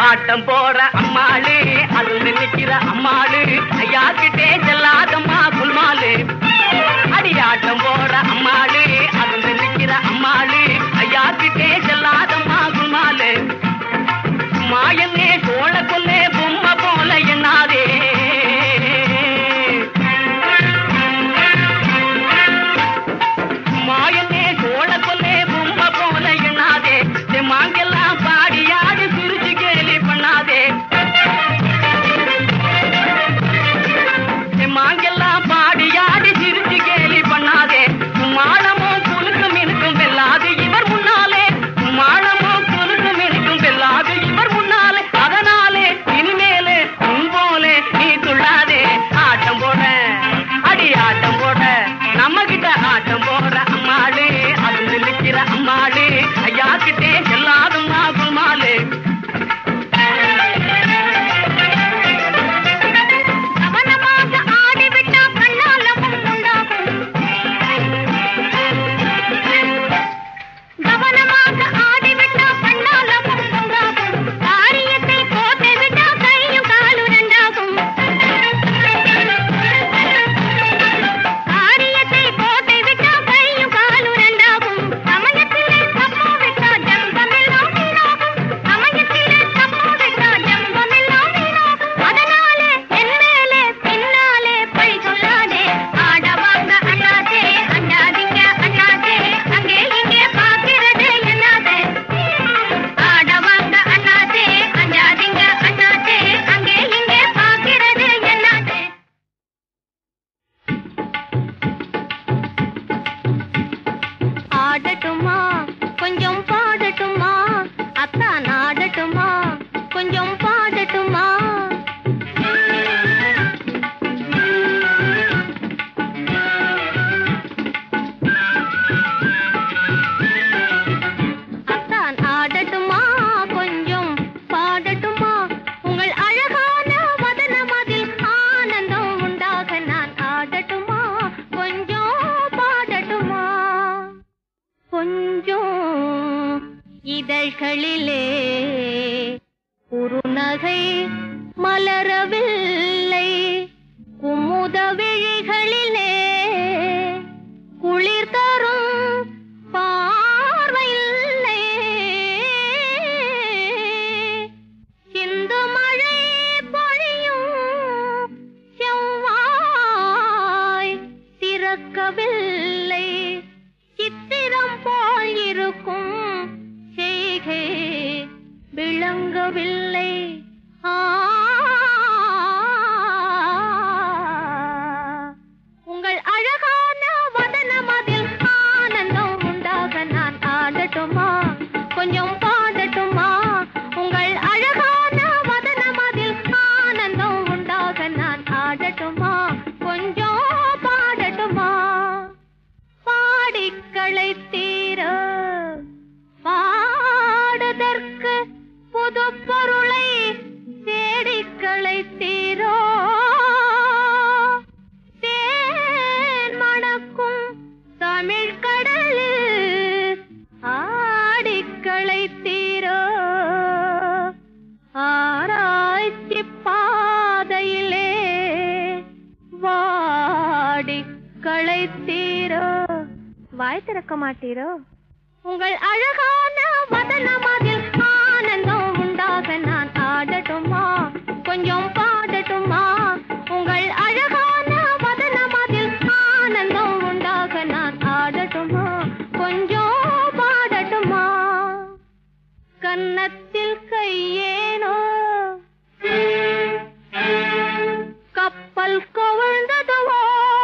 ஆட்டம் போற அம்மாளு அருந்து நிக்கிற அம்மாளு ஐயா கிட்டே செல்லாதம்மா குல்மாலு அடி ஆட்டம் போற அம்மாளு அருந்து நிக்கிற அம்மாளு ஐயா கிட்டே செல்லாதம்மா குல்மாலு மாயனே சோழ கொல்லே பொம்மை போல எண்ணாதே மாயனே சோழ கொல்லே பொம்மை போல எண்ணாதே மாங்கெல்லாம் பாடியாடி சிரிச்சு கேலி பண்ணாதே மாங்கெல்லாம் பாடியாடி சிரிச்சு கேலி பண்ணாதே மானமோ குலுக்கு மினுக்கும் வெல்லாது இவர் முன்னாலே மானமோ குலுக்கு மினுக்கும் வெல்லாது இவர் முன்னாலே அதனாலே இனிமேலே உன் போலே நீ துள்ளாதே ஆட்டம் போட அடி ஆட்டம் போட நம்ம கிட்ட ஆட்டம் போற அம்மாளு அது நிற்கிற அம்மாளு ஐயா கிட்டே செல்லாதம்மா குமாலு கவனமாக ஆடிவிட்டா கண்ணாலமும் உண்டாகும் கவனமாக ஆடிவிட்டா கண்ணாலமும் உண்டாகும் காரியத்தை கோட்டை விட்டா கையும் காலும் ரெண்டாகும் காரியத்தை கோட்டை விட்டா கையும் காலும் ரெண்டாகும் சமயத்திலே தப்பு விட்டா ஜம்பமெல்லாம் வீணாகும் சமயத்திலே தப்பு விட்டா ஜம்பமெல்லாம் வீணாகும் அதனாலே என் மேலே பின்னாலே பழி சொல்லாதே ஆடவாங்க அண்ணாதே அண்ணாதீங்க அண்ணாதே அங்கே இங்கே பார்க்கிறது என்னாதே ஆடவாங்க அண்ணாதே அண்ணாதீங்க அண்ணாதே அங்கே இங்கே பார்க்கிறது என்னாதே ஆடட்டுமா கொஞ்சம் பாடட்டுமா அத்தான் ஆடட்டுமா கொஞ்சம் பாடட்டுமா அத்தான் ஆடட்டுமா கொஞ்சம் பாடட்டுமா உங்கள் அழகான வதனமதில் ஆனந்தம் உண்டாக நான் ஆடட்டுமா கொஞ்சம் பாடட்டுமா கொஞ்சம் இதழ்களிலே குறுநகை மலரவில்லை குமுத விழிகளிலே குளிர் தரும் பார்வையில்லை சிந்து மழை பொழியும் செவ்வாய் திறக்கவில்லை சித்திரம் போல் இருக்கும் செய்கை விளங்கவில்லை ஆ உங்கள் அழகான வதனமதில் ஆனந்தம் உண்டாக நான் ஆடட்டுமா கொஞ்சம் பாடட்டுமா உங்கள் அழகான வதனமதில் ஆனந்தம் உண்டாக நான் ஆடட்டுமா கொஞ்சம் பாடட்டுமா பாடிக்களை தீர பாடுதற்கு புது பொருளை தேடிக்களை தீரோ தேன் மணக்கும் தமிழ் கடலில் ஆடிக்களை தீரோ ஆராய்ச்சி பாதையிலே வாடிக்களை தீரோ வாய் திறக்க மாட்டீரோ உங்கள் அழகான வதனமதில் ஆனந்தம் உண்டாக நான் ஆடட்டுமா கொஞ்சம் பாடட்டுமா உங்கள் அழகான வதனமதில் ஆனந்தம் உண்டாக நான் ஆடட்டுமா கொஞ்சம் பாடட்டுமா கன்னத்தில் கையேனோ கப்பல் கவிழ்ந்ததுவோ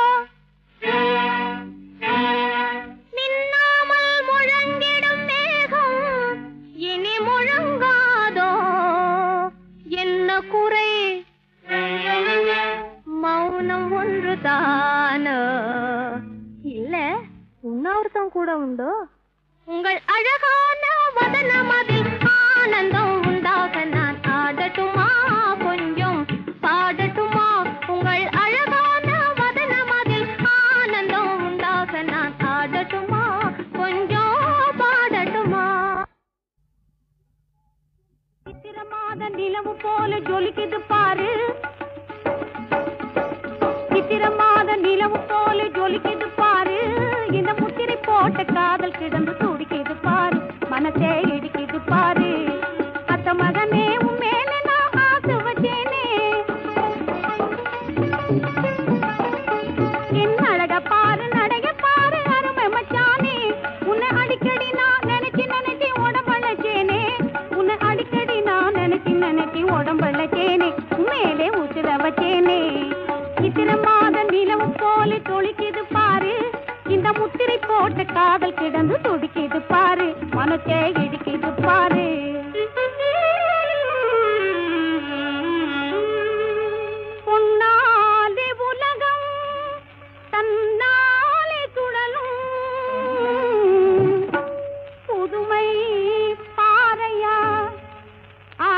மின்னாமல் முழங்கிடும் மேகம் இனி முழங்காதோ என்ன குறை மௌனம் ஒன்றுதானோ இல்ல உண்ணாவிரதம் கூட உண்டோ உங்கள் அழகான வதனமதில் ஆனந்தம் உண்டாக நான் ஆடட்டுமா கொஞ்சம் பாடட்டுமா உங்கள் அழகான வதனமதில் ஆனந்தம் உண்டாக நான் ஆடட்டுமா கொஞ்சம் பாடட்டுமா சித்திரமாத நிலவு போல ஜொலிக்குது பாரு சித்திர மாத நிலவு போல ஜொலிக்குது பாரு இந்த முத்திரை போட்ட காதல் கிடந்து துடிக்குது பாரு மனசே இடிக்குது பாரு அத்த மகனே உன் மேல நான் ஆசை வச்சேனே என் அழக பாரு நடைய பாரு அருமை மச்சானே உன்னை அடிக்கடி நான் நினைச்சு நினைச்சு உடம்பழச்சேனே உன்னை அடிக்கடி நான் நினைச்சு நினைச்சு உடம்பழச்சேனே மேலே உசுர வச்சேனே இத்திர மாத நிலவு போல தொளிக்குது பாரு இந்த முத்திரை போட்ட காதல் கிடந்து துடிக்குது பாரு மனசே இடிக்குது பாரு பொன்னாலே உலகம் தன்னாலே சுழலும் புதுமை பாறையா ஆ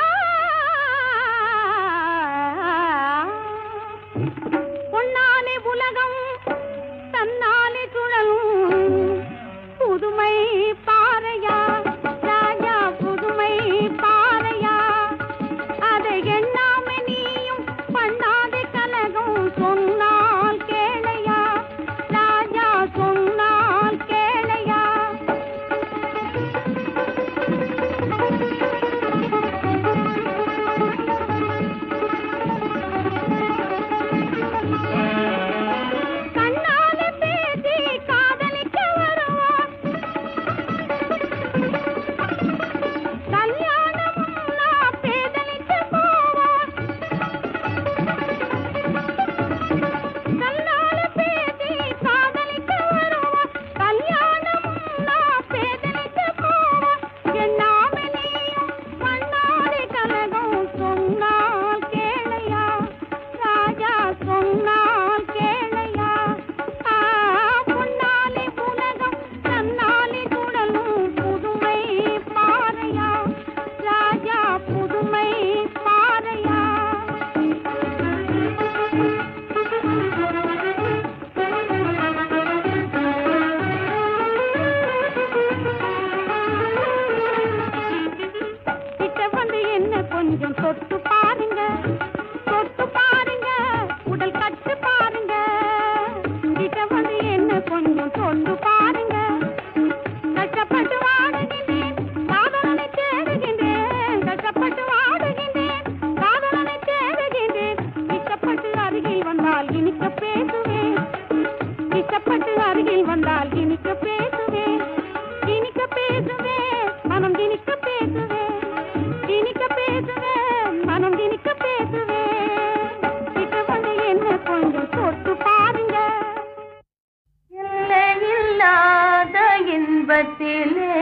பொன்னாலே உலகம் தன்னாலே சுழலும் புதுமை பாறையா ராஜா புதுமை பாறையா அதை எண்ணாம நீயும் பண்ணாதே கலகம் சொன்னால் கேளையா ராஜா சொன்னால் கேளையா கண்ணால பேசி காதலிக்க வருவான் கல்யாணமும் நான் பேதலிக்க போவான் கண்ணால பேசி காதலிக்க வருவான் கல்யாணமும் நான் பேதலிக்க போவான் என்னாம நீயும் மண்ணாடி கலகம் சொன்னால் கேளையா ராஜா சொன்னால் கேளையா ஆ, பொன்னாலே உலகம் தன்னாலே சுழலும் புதுமை பாறையா ராஜா புதுமை பாறையா கிட்ட வந்து என்ன கொஞ்சம் தொட்டு பாருங்க தொட்டு பாருங்க உடல் கட்டு பாருங்க கிட்ட வந்து என்ன கொஞ்சம் தொட்டு பாருங்க கஷ்டப்பட்டு வாடுகின்றேன் காதலனை தேடுகின்றேன் கஷ்டப்பட்டு வாடுகின்றேன் காதலனை தேடுகின்றேன் இஷ்டப்பட்டு அருகில் வந்தால் இனிக்க பேசுவேன் இஷ்டப்பட்டு அருகில் வந்தால் இனிக்க பேசுவேன் இனிக்க பேசுவேன் மனம் இனிக்க பேசுவேன் இனிக்க பேசுவேன் மனம் இனிக்க பேசுவேன் கிட்ட வந்து என்ன கொஞ்சம் தொட்டு பாருங்க எல்லை இல்லாத இன்பத்திலே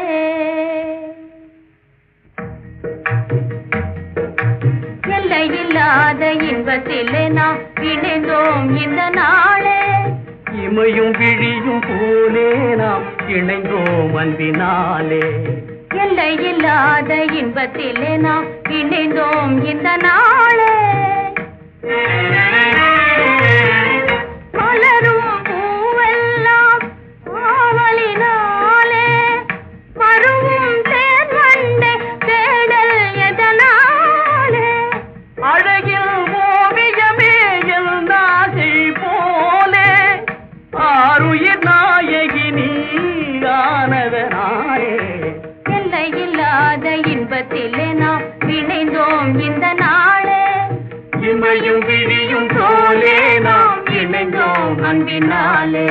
எல்லை இல்லாத இன்பத்திலே நாம் இணைந்தோம் இந்த நாளே இமையும் விழியும் போலே நாம் இணைந்தோம் அன்பினாலே எல்லை இல்லாத இன்பத்திலே நாம் இணைந்தோம் இந்த நாளே மலரும் பூவெல்லாம் ஆவலினாலே மருவும் தேன் வண்டை தேடல் எதனாலே அழகில் ஓவியமே என் நாசை போலே ஆருயிர் நாயகி நீ ஆனதனாலே எல்லை இல்லாத இன்பத்திலே நாம் இணைந்தோம் இந்த நாளே இமையும் விழியும் போலே நாம் இணைந்தோம் அன்பினாலே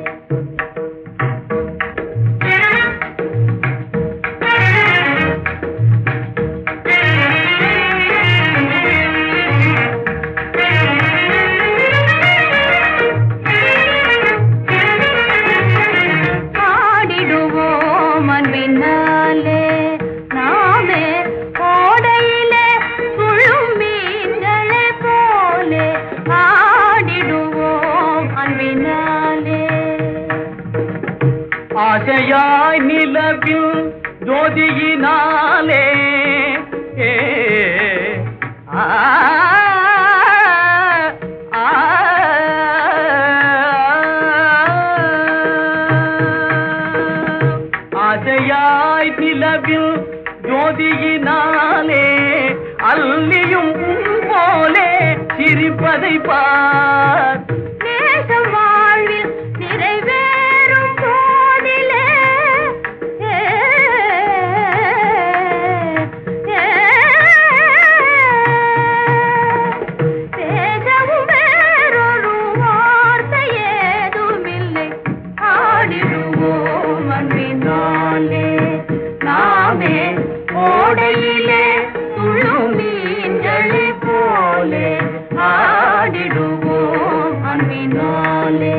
ஆடிடுவோம் அன்பினாலே நாமே ஓடையிலே சுழும் மீன்களை போலே ஆடிடுவோம் அன்பினாலே ஆசையாய் நிலவில் ஜோதியினாலே ஏ, ஆ, ஆ, ஆசையாய் நிலவில் ஜோதியினாலே அல்லியும் உன் போலே சிரிப்பதை பார் நேசம் வாழ்வில் நிறைவேறும் போதிலே ஏ, ஏ, பேசவும் வேறொரு வார்த்தை ஏதுமில்லை ஆடிடுவோம் அன்பினாலே நாமே ஓடையிலே துள்ளும் மீன்களை போலே ஆடிடுவோம் அன்பினாலே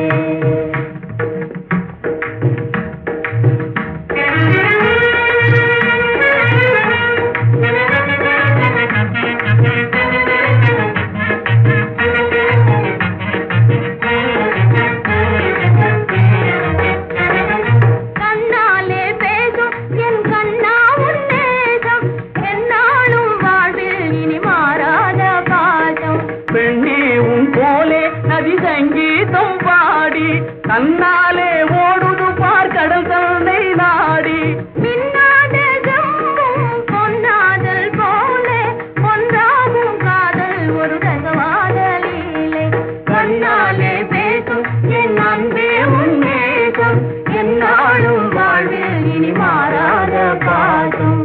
கண்ணாலே பேசும் என் கண்ணா உன் நேசம் என்னாலும் வாழ்வில் இனி மாறாத பாசம் பெண்ணே உன் போலே நதி சங்கீதம் பாடி தன்னாலே ஓடுது பார் கடல் தன்னை நாடி மின்னாத ஜம்பும் பொன்னாதல் போலே ஒன்றாகும் காதல் ஒரு ரசவாத லீலை கண்ணாலே பேசும் என் அன்பே உன் நேசம் என்னாலும் வாழ்வில் இனி மாறாத பாசம்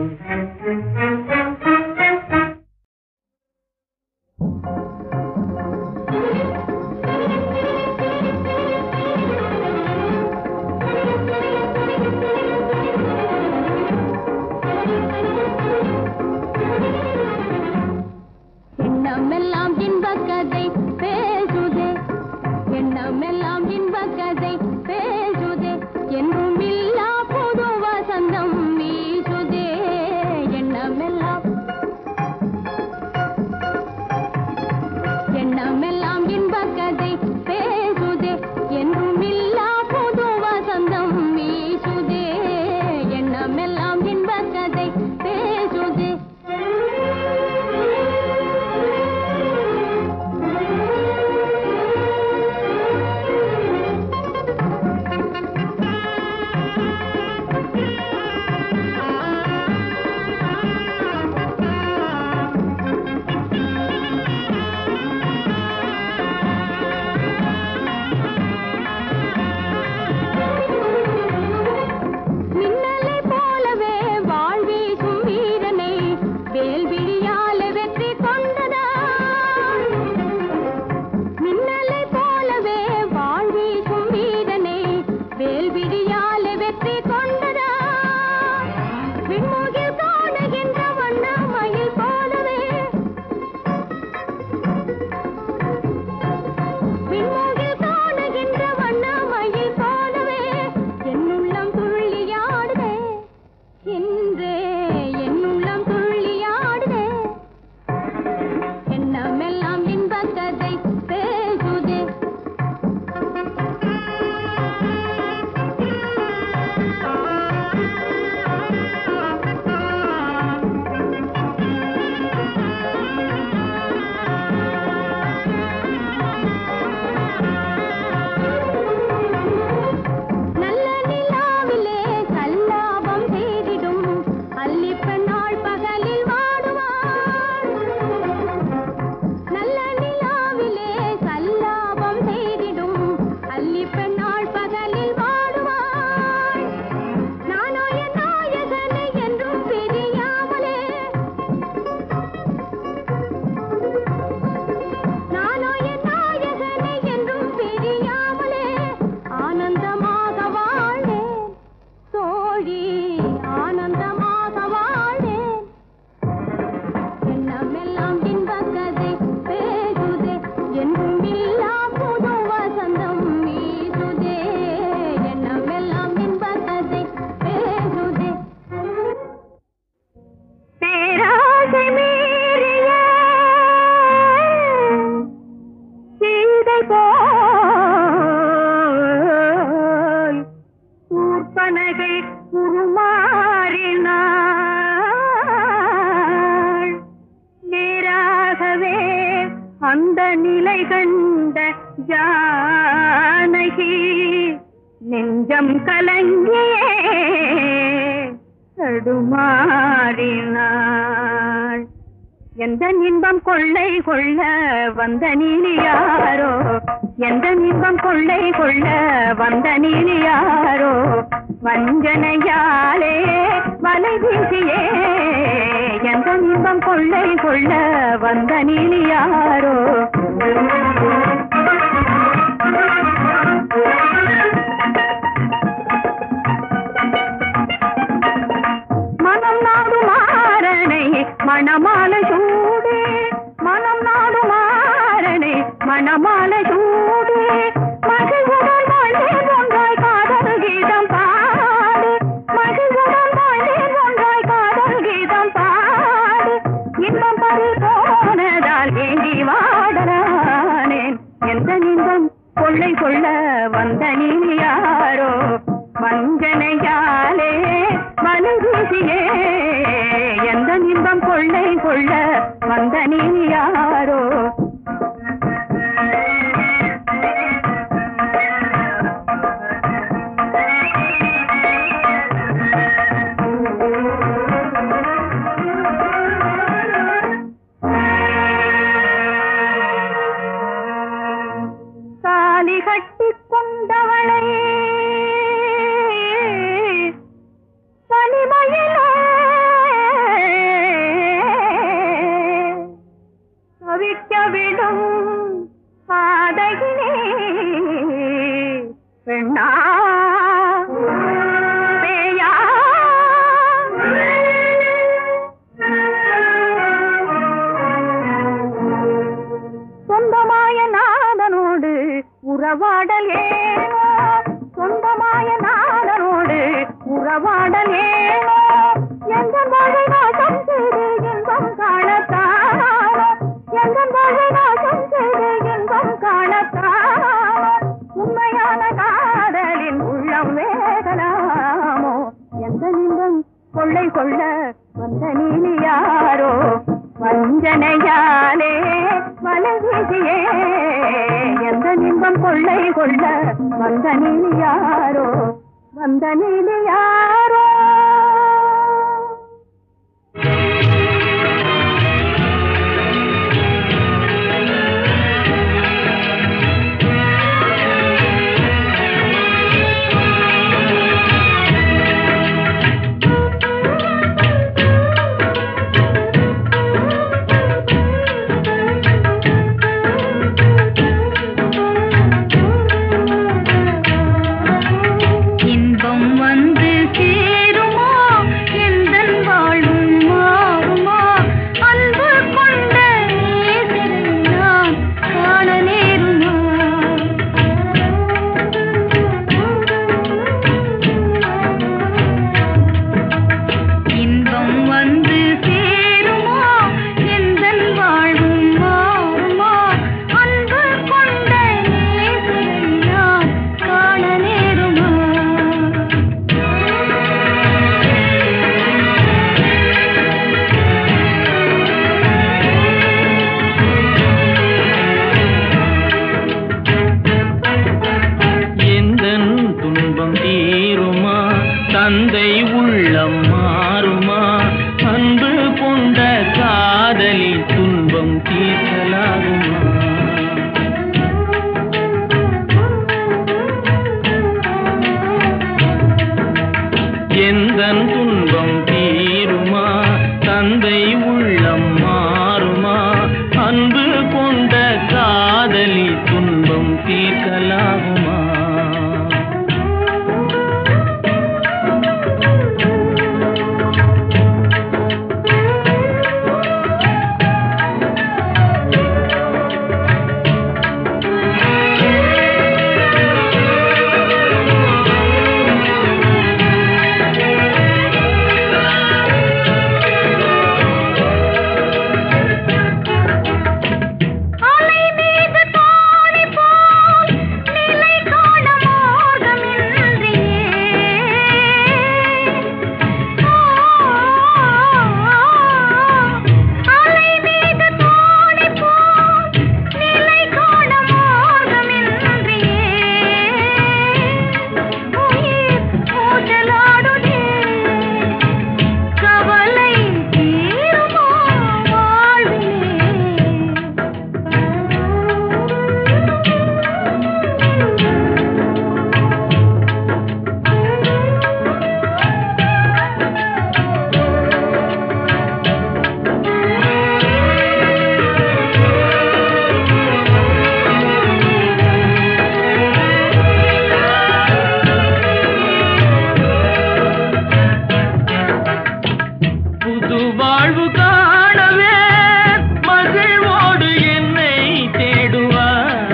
எண்ணமெல்லாம் இன்பக் கதை பேசுதே எண்ணமெல்லாம் இன்பக் கதை பேசுதே என்றும் இல்லா புது வசந்தம் வீசுதே எண்ணமெல்லாம் எண்ணமெல்லாம் இன்பக் கதை பேசுதே என்றும் இல்லா புது வசந்தம் வீசுதே எண்ணமெல்லாம் இன்பக் கதை பேசுதே மின்னலை போலவே வாழ்வீசும் வீரனை வேல்விழியால வெற்றி கொண்டதா மின்னலை போலவே வாழ்வீசும் வீரனை வேல்விழியால வெற்றி கொண்டதா விண்முகில் காணுகின்ற வண்ணமயில் போலவே விண்முகில் காணுகின்ற வண்ணமயில் போலவே என்னுள்ளம் துள்ளியாடுதே இன்றே என்னுள்ளம் துள்ளியாடுதே எண்ணமெல்லாம் இன்பக் கதை பேசுதே நல்ல நிலாவிலே சல்லாபம் செய்திடும் அல்லிப்பெண்ணாள் பகலில் வாடுவாள் நல்ல நிலாவிலே சல்லாபம் செய்திடும் அல்லிப்பெண்ணாள் பகலில் வாடுவாள் நானோ என் நாயகனை என்றும் பிரியாமலே நானோ என் நாயகனை என்றும் பிரியாமலே ஆனந்தமாக வாழ்ந்தேன் தோழி ஆனந்தமாக வாழ்ந்தேன் எண்ணமெல்லாம் இன்பக் கதை பேசுதே என்றும் இல்லா புது வசந்தம் வீசுதே எண்ணமெல்லாம் இன்பக் கதை பேசுதே பேராசை மீறிய சீதை போல் ஊர்பனகை உருமாறினாள் நேராகவே அந்த நிலை கண்ட ஜானகி நெஞ்சம் கலங்கியே தடுமாறினாள் எந்த இன்பம் கொள்ளை கொள்ள வந்த நீலி யாரோ எந்த இன்பம் கொள்ளை கொள்ள வந்த நீலி யாரோ வஞ்சனையாலே வலை வீசியே எந்த இன்பம் கொள்ளை கொள்ள வந்த நீலி யாரோ மனம் நாடு மாறனை மணமால சூடு மனம் நாடு மாறனை மணமால சூடு மகிழ்வுடன் வாழ்ந்தேன் ஒன்றாய் காதல் கீதம் பாடு மகிழ்வுடன் வாழ்ந்தேன் ஒன்றாய் காதல் கீதம் பாடு இன்பம் பறி போனதால் ஏங்கி வாடலானேன் எந்த இன்பம் கொள்ளை கொள்ள வந்த நீ யாரோ வஞ்சனையாலே மனதூசியே எந்த இன்பம் கொள்ளை கொள்ள வந்த நீ யாரோ தாலி கட்டிக் கொண்டவளை தனிமையிலே தவிக்க விடும் பாதகினே பெண்ணா பேயா சொந்தமாய நாதனோடு உறவாடல் ஏனோ சொந்தமாய நாதனோடு உறவாடல் ஏனோ எந்த வாழை நாசம் செய்து இன்பம் காணத்தானோ எந்த வாழை நாசம் செய்து இன்பம் காணத்தானோ உண்மையான காதலின் உள்ளம் வேகலாமோ எந்த இன்பம் கொள்ளை கொள்ள வந்த நீலி யாரோ வஞ்சனையாலே மனவீசியே எந்த இன்பம் கொள்ளை கொள்ள வந்த நீலி யாரோ வந்த நீலி யாரோ இன்பம் வந்து சேருமா எந்தன் வாழ்வும் மாறுமா அன்பு கொண்ட நேசரை நான் காண நேருமா இன்பம் வந்து சேருமா எந்தன் வாழ்வும் மாறுமா அன்பு கொண்ட நேசரை நான் காண நேருமா எந்தன் துன்பம் தீருமா தந்தை உள்ளம் மாறுமா அன்பு கொண்ட காதலி துன்பம் தீர்க்கலாகுமா எந்தன் துன்பம் தீருமா தந்தை உள்ளம் மாறுமா அன்பு கொண்ட காதலி துன்பம் தீர்க்கலாகுமா வாழ்வு காணவே மகிழ்வோடு என்னை தேடுவாய்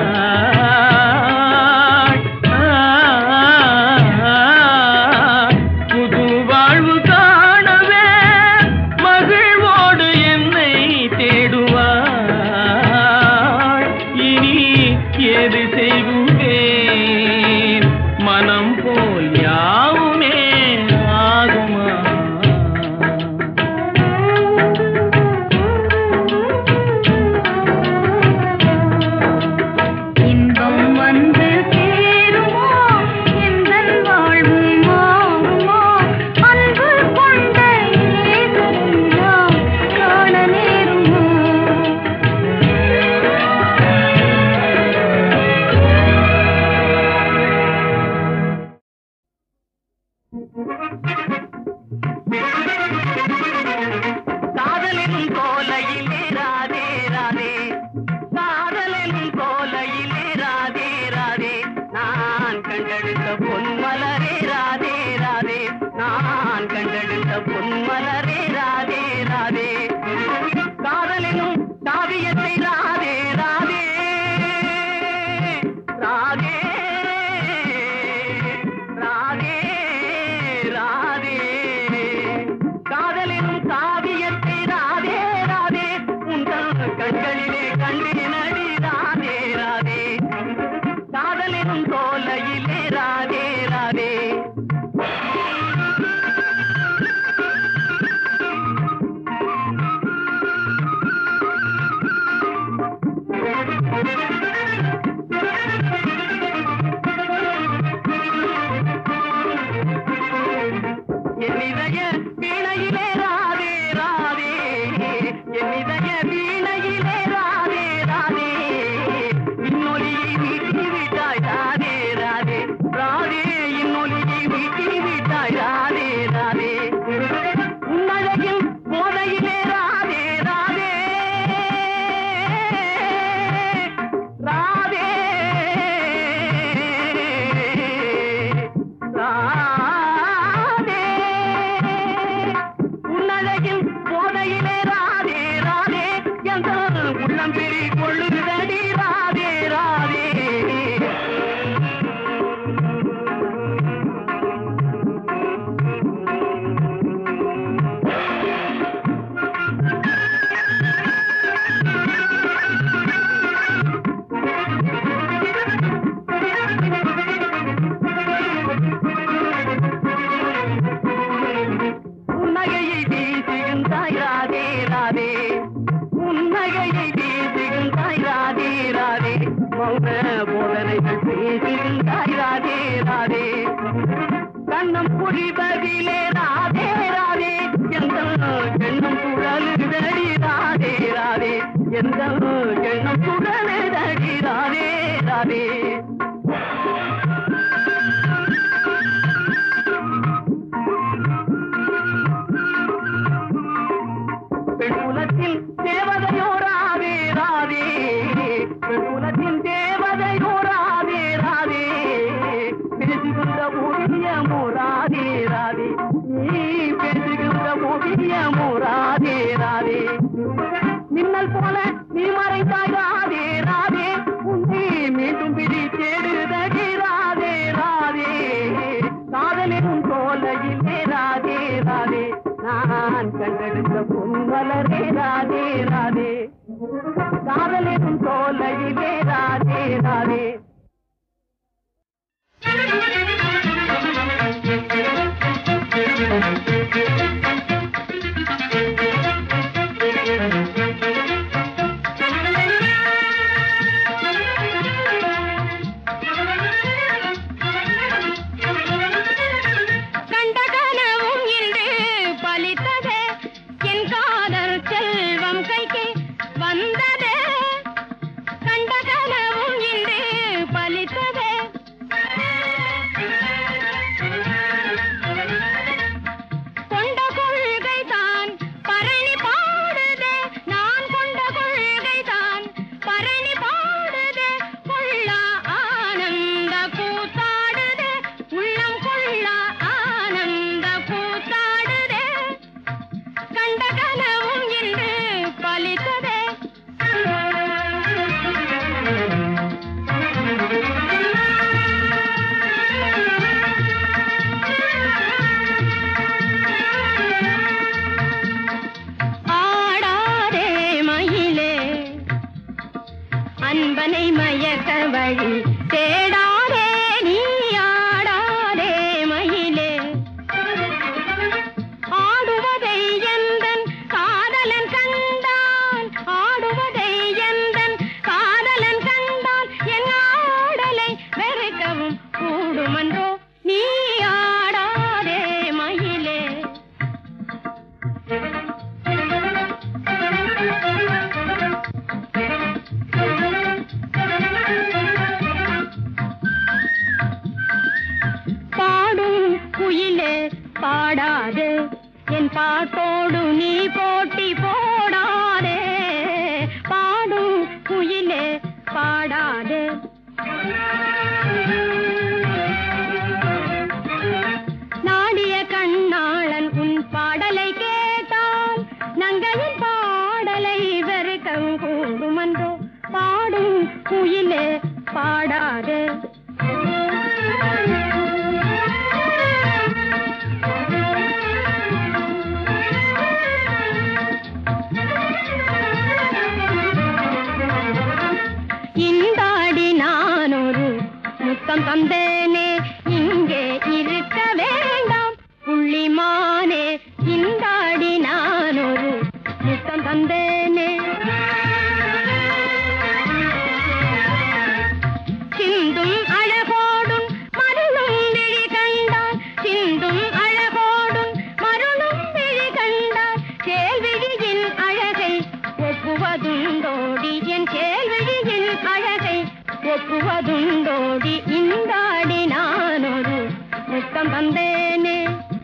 புது வாழ்வு காணவே மகிழ்வோடு என்னை தேடுவாய் இனி எது செய்குவேன் மனம் போல் யாவுமே ஆகுமா இன்பம் வந்து சேருமோ எந்தன் வாழ்வு மாறுமோ அன்பு கொண்ட இயேசுவையா காண நேருமோ காதலின் கோலையிலே ராதே ராதே காதலின் கோலையிலே ராதே ராதே நான் கண்டெடுத்த பொன்மலரே ராதே ராதே நான் கண்டெடுத்த பொன்மலரே ராதே ராதே காதலினும் காவியத்தை ராதே ராதே ராதே ராதே ராதே காதலின் காவியத்தை ராதே ராதே உங்கள் கண்களிலே கண்டினடி ராதே ராதே காதலினும் தோலையிலே ராதே ராதே என்னிதய வீணையிலே ராதே ராதே என்னிதய வீணையிலே ராதே ராதே இன்னொலியை வீட்டி விட்டாய் ராதே ராதே ராதே இன்னொலியை வீட்டி விட்டாய் ராதே ராதே உன்னழகில் போதையிலே ராதே ராதே ராதே ராதே உன்னழகில் போதையிலே ராதே ராதே எந்த உள்ளம் பெரி கொள்ளுதடி ராதே ராதே உன்னகையை வீசுகின்றாய் ராதே ராதே உன்னகையை வீசுகின்றாய் ராதே ராதே மௌன போதனைகள் பேசுகின்றாய் ராதே ராதே கண்ணம் புரிவதிலே ராதே ராதே எந்த எண்ணம் குழலுதடி ராதே ராதே எந்த எண்ணம் குழலுதடி ராதே ராதே பெண்குலத்தில் தேவதையோ ராதே ராதே பெண்குலத்தின் தேவதையோ ராதே ராதே பேசுகின்ற ஓவியமோ ராதே ராதே நீ பேசுகின்ற ஓவியமோ ராதே ராதே மின்னல் போல நீ மறைந்தாய் ராதே ராதே உன்னை மீண்டும் பிடி தேடுதடி ராதே ராதே காதலின் தோலையிலே ராதே ராதே நான் கண்டெடுத்த பொன்மலரே ராதே ராதே காதலின் தோலையிலே ராதே ராதே கண்ட கனவும் இன்று பலித்ததே என் காதல் செல்வம் கைக்கு வந்ததே கண்ட கனவும் இன்று பலித்ததே கொண்ட நண்பனை மயக்க வழி தேடாதே நீ ஆடாதே மயிலே ஆடுவதை எந்தன் காதலன் கண்டான் ஆடுவதை எந்தன் காதலன் கண்டான் என் ஆடலை வெறுக்கவும் கூடுமன்றோ நீ ஆடாதே மயிலே பாடும் குயிலே பாடாதே என் பாட்டோடு நீ போட்டி போடாதே பாடும் குயிலே பாடாதே நாடிய கண்ணாளன் உன் பாடலை கேட்டால் நங்கையின் பாடலை வெறுக்கவும் கூடுமன்றோ பாடும் குயிலே பாடாதே இந்தாடி நான் ஒரு முத்தம் தந்தேனே இங்கே இருக்க வேண்டாம் புள்ளிமானே இந்தாடி நான் ஒரு முத்தம் தந்தேனே சிந்தும் அழகோடும் மருளும் விழி கண்டான் சிந்தும் அழகோடும் மருளும் விழி கண்டான் கேள்விழியின் அழகை ஒப்புவதுண்டோடி என் கேள்விழியின் அழகை ஒப்புவதுண்டோடி இந்தாடி நான் ஒரு முத்தம் வந்தேனே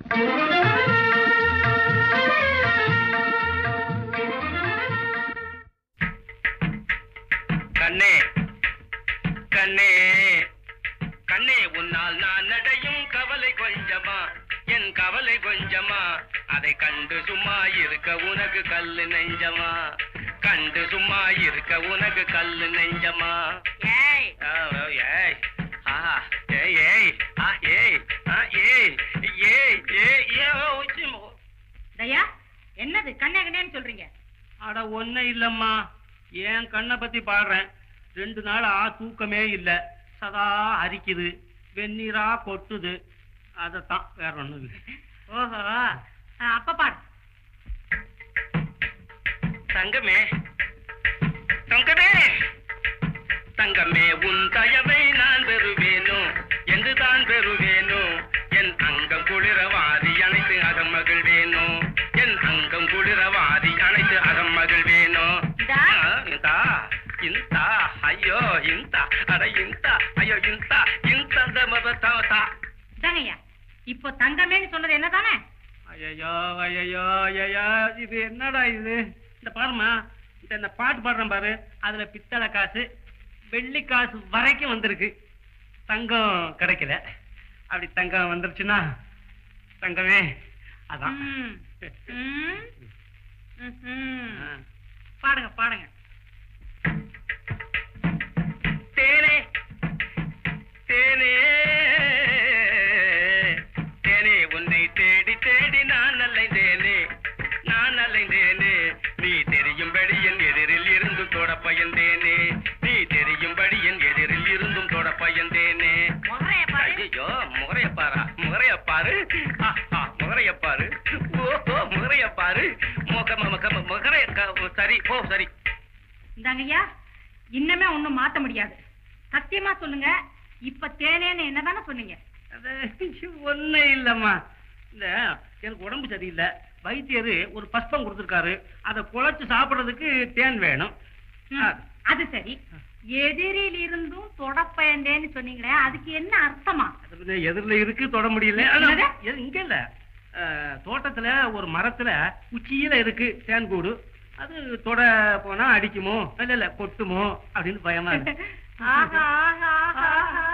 கண்ணே கண்ணே கண்ணே உன்னால் நான் நடையும் கவலை கொஞ்சமா என் கவலை கொஞ்சமா அதை கண்டு சும்மா இருக்க உனக்கு கல்லு நெஞ்சமா கண்டு சும்மா இருக்க உனக்கு கல்லு நெஞ்சமா ஏய் ஏய் ஆஹா ஏய் ஏய் ஆ ஏய் ஆ ஏய் ஏய் ஏய் ஏய் தயா என்னது கண்ணே கண்ணேன்னு சொல்றீங்க அட ஒன்னும் இல்லம்மா என் கண்ணை பத்தி பாடுறேன் ரெண்டு நாள் ஆ தூக்கமே இல்ல சதா அரிக்குது வெந்நீரா கொட்டுது அதத்தான் வேற ஒண்ணும் இல்லை ஓஹோ அப்ப பாடு தங்கமே தங்கமே தங்கமே உன் தயவை நான் பெறுவேனோ என்று தான் பெறுவேனோ என் அங்கம் குளிரவாதி அனைத்து அகம் மகிழ்வேனோ என் அங்கம் குளிரவாதி அனைத்து அகம் மகிழ்வேனோ இந்தா. ஆ, இந்தா இந்தா ஐயோ இந்தா அட இந்தா ஐயோ இந்தா இந்த மதத்தா இதாங்கய்யா இப்போ தங்கமேன்னு சொன்னது என்னதானே ஐயோ ஐயோ ஐயோ இது என்னடா இது இந்த பாருமா இந்த இந்த பாட்டு பாடுறேன் பாரு அதுல பித்தளை காசு வெள்ளி காசு வரைக்கும் வந்திருக்கு தங்கம் கிடைக்கல அப்படி தங்கம் வந்துருச்சுன்னா தங்கமே அதான் ம். ம். ம்ஹும். ஆ. பாடுங்க பாடுங்க தேனே தேனே தேனே உன்னை தேடி தேடி நான் அலைந்தேனே நான் அலைந்தேனே நீ தெரியும்படி என் எதிரில் இருந்தும் தொட பயந்தேனே நீ தெரியும்படி என் எதிரில் இருந்தும் தொட பயந்தேனே முகரைய பாரு. ஐயோ முகரைய பாரா முகரைய பாரு ஆஹா, முகரைய பாரு ஓஹோ முகரைய பாரு முக முக முகரைய க- சரி போ சரி இந்தாங்கய்யா இன்னமே ஒண்ணும் மாத்த முடியாது சத்தியமா சொல்லுங்க இப்ப தேனேன்னு என்னதானே சொன்னீங்க அது ஒண்ணு இல்லம்மா இந்த எனக்கு உடம்பு சரியில்லை வைத்தியர் ஒரு பஸ்பம் கொடுத்துருக்காரு அதை குழைச்சு சாப்பிடுறதுக்கு தேன் வேணும் ம், அது சரி எதிரில் இருந்தும் தொடப்பயந்தேன்னு சொன்னீங்களே அதுக்கு என்ன அர்த்தமா அது வந்து எதிரில இருக்கு தொட முடியல ஆனா, என்னது? எது- இங்க இல்ல அஹ், தோட்டத்துல ஒரு மரத்துல உச்சியில இருக்கு தேன் கூடு அது தொட போனா அடிக்குமோ இல்ல இல்ல கொட்டுமோ அப்படின்னு பயமா இருக்கு ஆஹா ஆஹா ஆஹா ஆஹா